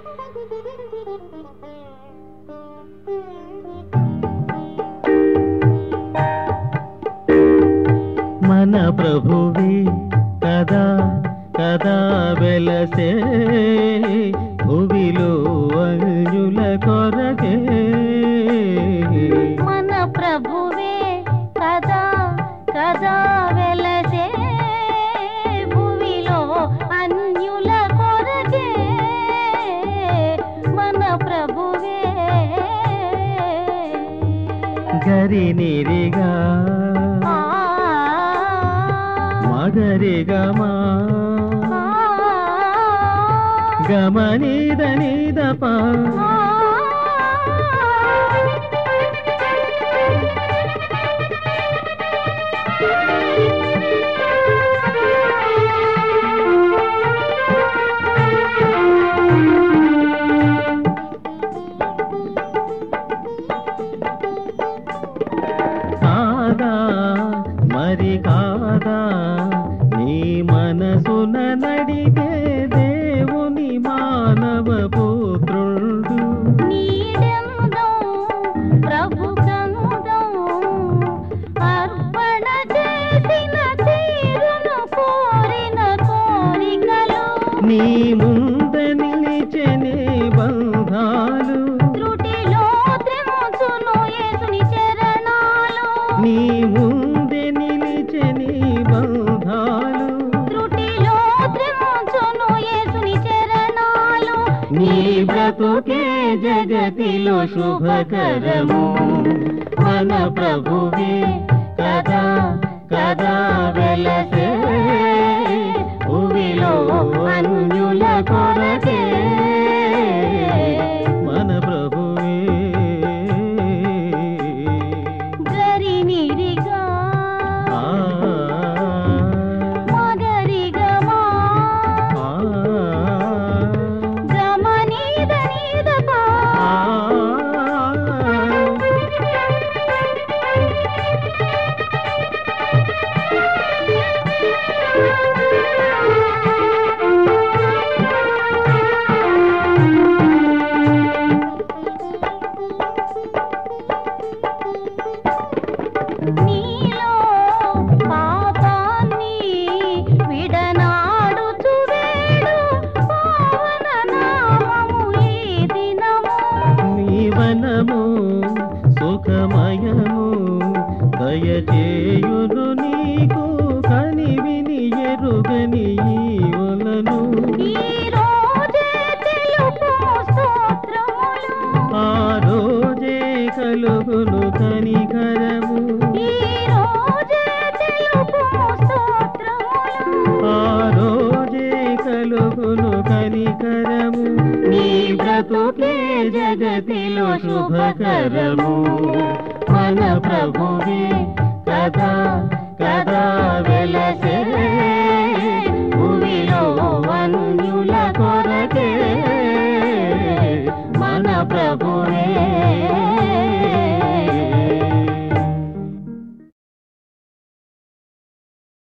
మన ప్రభువే కదా కదా వెలసే భువిలో అంజుల కొరకే మన ప్రభువే కదా కదా వెలసే భూమిలో అన్యుల కొరకే మన ప్రభువే గరి నిరిగా ఆ, మగరిగా మా ఆ, గమనిద నిద పా ఆ. కాదా మరి కాదా నీ మనసున నడిపే దేవుని మానవ పుత్రుడు నీడెందం ప్రభుగంధం అర్పణ చేసిన తీరును కోరిన కోరికలు నీ ముంద నిలిచెనే బంధాలు త్రుటిలో త్రిముచును యేసుని చరణాలు నీ ముందే నిలిచెని బంధాలు త్రుటిలో త్రిముచును యేసుని చరణాలు నీ బ్రతుకే జగతిలో శుభకరము మన ప్రభువే కదా కదా వెలసే భూమిలో అన్యుల కొరకే మన ప్రభువే గరి నిరిగా ఆ, మగరిగా మా ఆ, గమనీద నీద పా ఆ. నీలో పాపాన్ని విడనాడుచు వేడు పావన నామము ఈ దినము నీవనము సుఖమయము దయచేయును నీకు కని విని ఎరుగని ఈవులను ఈ రోజే తెలుపుము స్తోత్రములు ఆ రోజే కలుగును కనికరము ఈ రోజే తెలుపుము స్తోత్రములు ఆ రోజే కలుగును కనికరము నీ బ్రతుకే జగతిలో శుభకరము మన ప్రభువే కదా కదా వెలసే